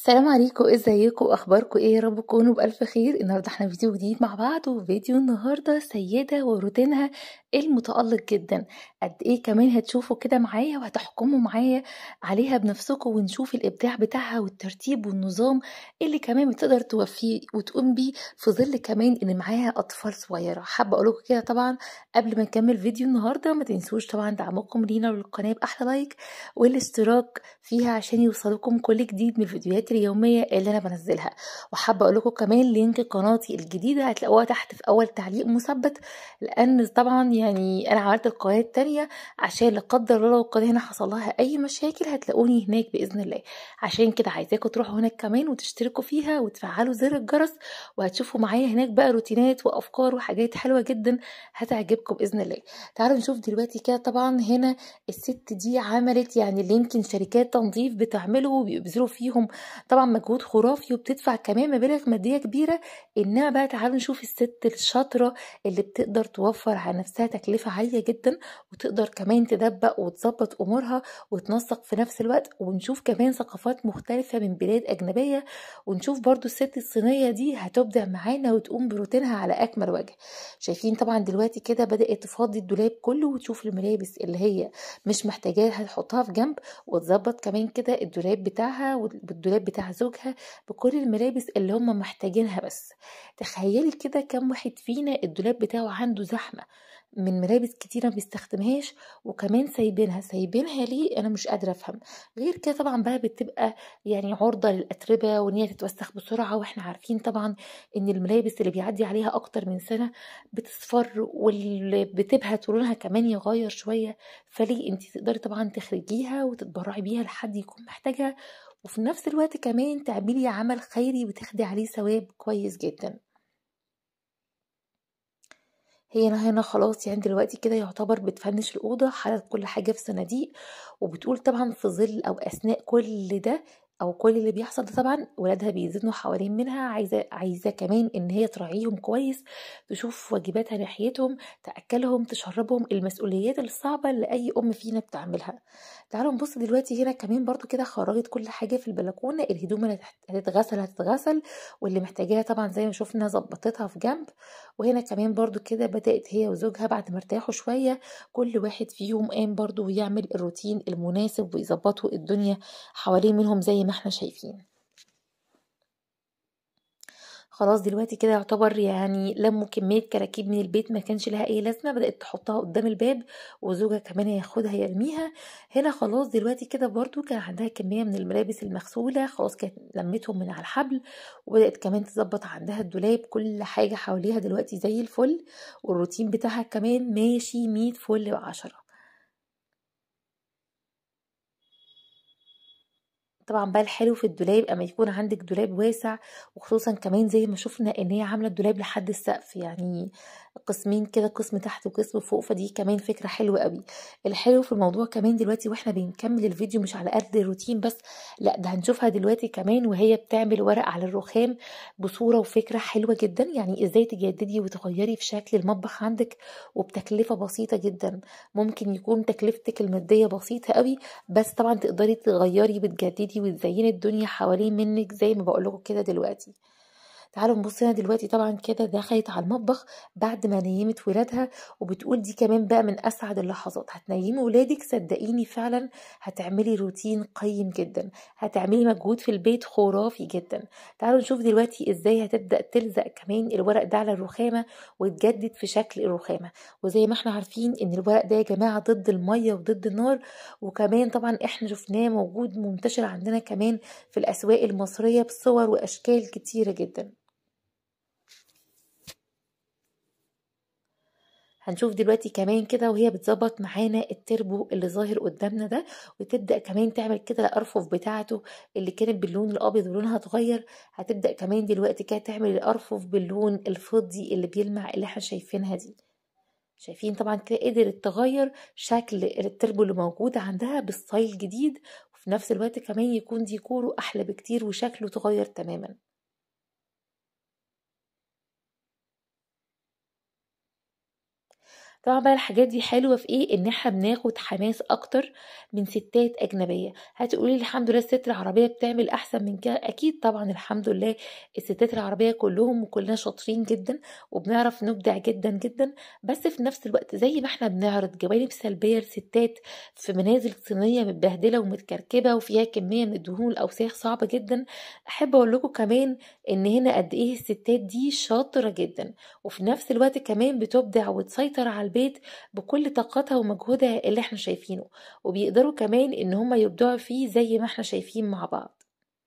السلام عليكم ازيكم اخباركم ايه يا رب تكونوا بالف خير النهارده احنا فيديو جديد مع بعض وفيديو النهارده سيده وروتينها المتالق جدا قد ايه كمان هتشوفوا كده معايا وهتحكموا معايا عليها بنفسكم ونشوف الابداع بتاعها والترتيب والنظام اللي كمان بتقدر توفيه وتقوم بيه في ظل كمان ان معاها اطفال صغيره حابه اقول لكم كده طبعا قبل ما نكمل فيديو النهارده ما تنسوش طبعا دعمكم لينا وللقناه باحلى لايك والاشتراك فيها عشان يوصلكم كل جديد من الفيديوهات اليوميه اللي انا بنزلها وحابه اقول لكم كمان لينك قناتي الجديده هتلاقوها تحت في اول تعليق مثبت لان طبعا يعني انا عملت القناه التانية عشان لا قدر الله لو القناه هنا حصل لها اي مشاكل هتلاقوني هناك باذن الله عشان كده عايزاكم تروحوا هناك كمان وتشتركوا فيها وتفعلوا زر الجرس وهتشوفوا معايا هناك بقى روتينات وافكار وحاجات حلوه جدا هتعجبكم باذن الله تعالوا نشوف دلوقتي كده طبعا هنا الست دي عملت يعني اللي يمكن شركات تنظيف بتعمله وبيبذلوا فيهم طبعا مجهود خرافي وبتدفع كمان مبالغ ماديه كبيره انما بقى تعالوا نشوف الست الشاطره اللي بتقدر توفر على نفسها تكلفه عاليه جدا وتقدر كمان تدبق وتظبط امورها وتنسق في نفس الوقت ونشوف كمان ثقافات مختلفه من بلاد اجنبيه ونشوف برضو الست الصينيه دي هتبدع معانا وتقوم بروتينها على اكمل وجه شايفين طبعا دلوقتي كده بدات تفضي الدولاب كله وتشوف الملابس اللي هي مش محتاجاها هتحطها في جنب وتظبط كمان كده الدولاب بتاعها والدولاب بتاع زوجها بكل الملابس اللي هم محتاجينها بس تخيلي كده كم واحد فينا الدولاب بتاعه عنده زحمه من ملابس كتيرة ما بيستخدمهاش وكمان سايبينها سايبينها ليه انا مش قادرة افهم غير كده طبعا بقى بتبقى يعني عرضة للأتربة وان هي تتوسخ بسرعة واحنا عارفين طبعا ان الملابس اللي بيعدي عليها اكتر من سنة بتصفر واللي بتبهت ولونها كمان يغير شوية فليه انت تقدري طبعا تخرجيها وتتبرعي بيها لحد يكون محتاجها وفي نفس الوقت كمان تعملي عمل خيري وتاخدي عليه ثواب كويس جدا هي هنا خلاص يعني دلوقتي كده يعتبر بتفنش الأوضة حاطط كل حاجة في صناديق وبتقول طبعا في ظل أو أثناء كل ده او كل اللي بيحصل ده طبعا ولادها بيزنوا حوالين منها عايزه عايزه كمان ان هي تراعيهم كويس تشوف واجباتها ناحيتهم تاكلهم تشربهم المسؤوليات الصعبه اللي اي ام فينا بتعملها تعالوا نبص دلوقتي هنا كمان برضو كده خرجت كل حاجه في البلكونه الهدوم اللي هتتغسل هتتغسل واللي محتاجاها طبعا زي ما شفنا ظبطتها في جنب وهنا كمان برضو كده بدات هي وزوجها بعد ما ارتاحوا شويه كل واحد فيهم قام برضو يعمل الروتين المناسب ويظبطوا الدنيا حوالين منهم زي ما احنا شايفين خلاص دلوقتي كده يعتبر يعني لموا كمية كراكيب من البيت ما كانش لها اي لازمة بدأت تحطها قدام الباب وزوجها كمان ياخدها يرميها هنا خلاص دلوقتي كده برضو كان عندها كمية من الملابس المغسولة خلاص كانت لمتهم من على الحبل وبدأت كمان تظبط عندها الدولاب كل حاجة حواليها دلوقتي زي الفل والروتين بتاعها كمان ماشي مية فل وعشرة طبعا بقى الحلو في الدولاب اما يكون عندك دولاب واسع وخصوصا كمان زي ما شفنا ان هي عامله الدولاب لحد السقف يعني قسمين كده قسم تحت وقسم فوق فدي كمان فكره حلوه قوي الحلو في الموضوع كمان دلوقتي واحنا بنكمل الفيديو مش على قد الروتين بس لا ده هنشوفها دلوقتي كمان وهي بتعمل ورق على الرخام بصوره وفكره حلوه جدا يعني ازاي تجددي وتغيري في شكل المطبخ عندك وبتكلفه بسيطه جدا ممكن يكون تكلفتك الماديه بسيطه قوي بس طبعا تقدري تغيري وتجددي وتزيني الدنيا حوالين منك زي ما بقول لكم كده دلوقتي تعالوا نبص هنا دلوقتي طبعا كده دخلت على المطبخ بعد ما نيمت ولادها وبتقول دي كمان بقى من اسعد اللحظات هتنيمي ولادك صدقيني فعلا هتعملي روتين قيم جدا هتعملي مجهود في البيت خرافي جدا تعالوا نشوف دلوقتي ازاي هتبدا تلزق كمان الورق ده على الرخامه وتجدد في شكل الرخامه وزي ما احنا عارفين ان الورق ده يا جماعه ضد الميه وضد النار وكمان طبعا احنا شفناه موجود منتشر عندنا كمان في الاسواق المصريه بصور واشكال كتيره جدا هنشوف دلوقتي كمان كده وهي بتظبط معانا التربو اللي ظاهر قدامنا ده وتبدا كمان تعمل كده الارفف بتاعته اللي كانت باللون الابيض ولونها اتغير هتبدا كمان دلوقتي كده تعمل الارفف باللون الفضي اللي بيلمع اللي احنا شايفينها دي شايفين طبعا كده قدرت تغير شكل التربو اللي موجود عندها بستايل جديد وفي نفس الوقت كمان يكون ديكوره احلى بكتير وشكله اتغير تماما طبعا بقى الحاجات دي حلوة في ايه ان احنا بناخد حماس اكتر من ستات اجنبية هتقولي الحمد لله الست العربية بتعمل احسن من كده اكيد طبعا الحمد لله الستات العربية كلهم وكلنا شاطرين جدا وبنعرف نبدع جدا جدا بس في نفس الوقت زي ما احنا بنعرض جوانب سلبية لستات في منازل صينية متبهدلة ومتكركبة وفيها كمية من الدهون الاوساخ صعبة جدا احب اقول لكم كمان ان هنا قد ايه الستات دي شاطرة جدا وفي نفس الوقت كمان بتبدع وتسيطر على البيت بكل طاقتها ومجهودها اللي احنا شايفينه وبيقدروا كمان ان هم يبدعوا فيه زي ما احنا شايفين مع بعض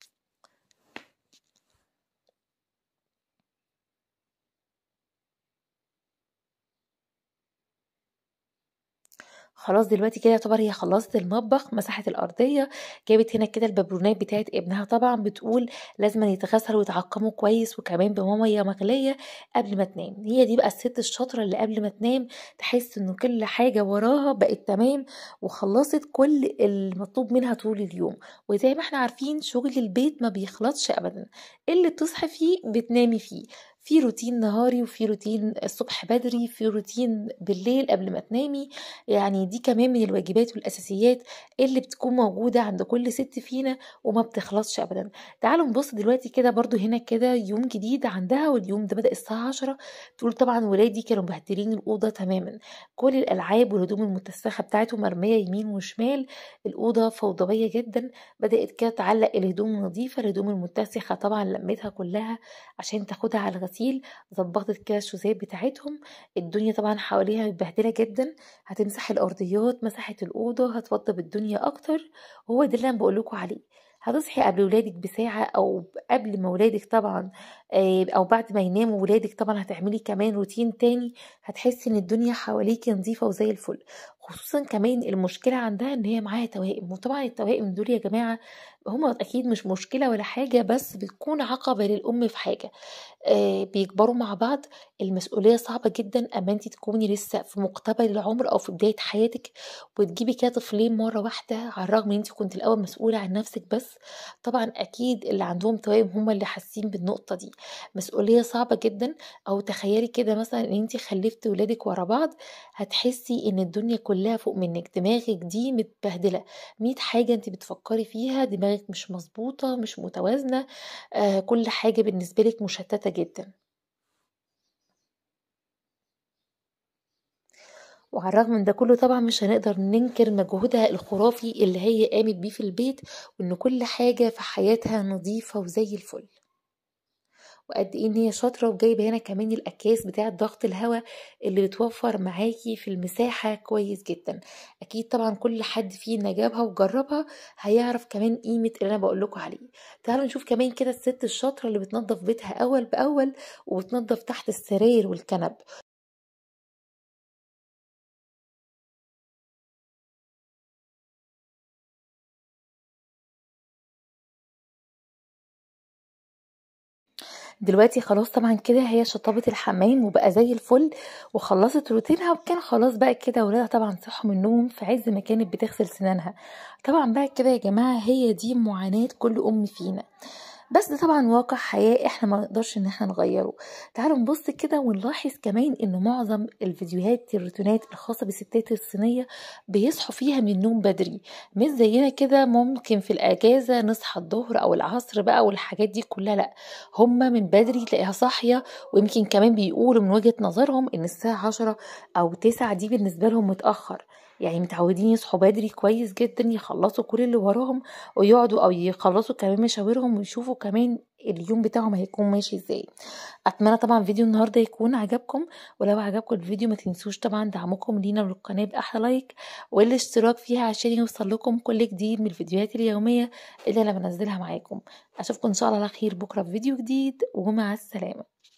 خلاص دلوقتي كده يعتبر هي خلصت المطبخ مسحت الارضيه جابت هنا كده الببرونات بتاعت ابنها طبعا بتقول لازم يتغسلوا ويتعقموا كويس وكمان بميه مغليه قبل ما تنام هي دي بقى الست الشاطره اللي قبل ما تنام تحس انه كل حاجه وراها بقت تمام وخلصت كل المطلوب منها طول اليوم وزي ما احنا عارفين شغل البيت ما بيخلصش ابدا اللي بتصحي فيه بتنامي فيه في روتين نهاري وفي روتين الصبح بدري في روتين بالليل قبل ما تنامي يعني دي كمان من الواجبات والاساسيات اللي بتكون موجوده عند كل ست فينا وما بتخلصش ابدا تعالوا نبص دلوقتي كده برضو هنا كده يوم جديد عندها واليوم ده بدا الساعه 10 تقول طبعا ولادي كانوا مبهدلين الاوضه تماما كل الالعاب والهدوم المتسخه بتاعته مرميه يمين وشمال الاوضه فوضويه جدا بدات كده تعلق الهدوم النظيفه الهدوم المتسخه طبعا لمتها كلها عشان تاخدها على الغسيل ظبطت كده الشوزات بتاعتهم الدنيا طبعا حواليها متبهدله جدا هتمسح الارضيات مسحت الاوضه هتوضب الدنيا اكتر وهو ده اللي انا بقول لكم عليه هتصحي قبل ولادك بساعة أو قبل ما ولادك طبعا أو بعد ما يناموا ولادك طبعا هتعملي كمان روتين تاني هتحسي إن الدنيا حواليكي نظيفة وزي الفل خصوصا كمان المشكلة عندها إن هي معاها توائم وطبعا التوائم دول يا جماعة هما أكيد مش مشكلة ولا حاجة بس بتكون عقبة للأم في حاجة آه بيكبروا مع بعض المسؤولية صعبة جدا أما انت تكوني لسه في مقتبل العمر أو في بداية حياتك وتجيبي كده طفلين مرة واحدة على الرغم ان انت كنت الأول مسؤولة عن نفسك بس طبعا أكيد اللي عندهم توائم هما اللي حاسين بالنقطة دي مسؤولية صعبة جدا أو تخيلي كده مثلا ان انت خلفتي ولادك ورا بعض هتحسي ان الدنيا كلها فوق منك دماغك دي متبهدلة مية حاجة انت بتفكري فيها دماغك مش مظبوطة مش متوازنة آه كل حاجة بالنسبة لك مشتتة جدا وعلى الرغم من ده كله طبعا مش هنقدر ننكر مجهودها الخرافي اللي هي قامت بيه في البيت وان كل حاجة في حياتها نظيفة وزي الفل وقد ايه ان هي شاطره وجايبه هنا كمان الاكياس بتاعه ضغط الهواء اللي بتوفر معاكي في المساحه كويس جدا اكيد طبعا كل حد فينا جابها وجربها هيعرف كمان قيمه اللي انا بقول لكم عليه تعالوا نشوف كمان كده الست الشاطره اللي بتنظف بيتها اول باول وبتنظف تحت السراير والكنب دلوقتي خلاص طبعا كده هي شطبت الحمام وبقى زي الفل وخلصت روتينها وكان خلاص بقى كده ولادها طبعا صحوا من النوم في عز ما كانت بتغسل سنانها طبعا بقى كده يا جماعه هي دي معاناه كل ام فينا بس ده طبعا واقع حياة احنا ما نقدرش ان احنا نغيره تعالوا نبص كده ونلاحظ كمان ان معظم الفيديوهات الروتينات الخاصة بالستات الصينية بيصحوا فيها من النوم بدري مش زينا كده ممكن في الاجازة نصحى الظهر او العصر بقى والحاجات دي كلها لا هما من بدري تلاقيها صاحية ويمكن كمان بيقولوا من وجهة نظرهم ان الساعة عشرة او تسعة دي بالنسبة لهم متأخر يعني متعودين يصحوا بدري كويس جدا يخلصوا كل اللي وراهم ويقعدوا او يخلصوا كمان مشاورهم ويشوفوا كمان اليوم بتاعهم هيكون ماشي ازاي اتمنى طبعا فيديو النهارده يكون عجبكم ولو عجبكم الفيديو ما تنسوش طبعا دعمكم لينا وللقناه باحلى لايك والاشتراك فيها عشان يوصل لكم كل جديد من الفيديوهات اليوميه اللي انا بنزلها معاكم اشوفكم ان شاء الله على خير بكره في فيديو جديد ومع السلامه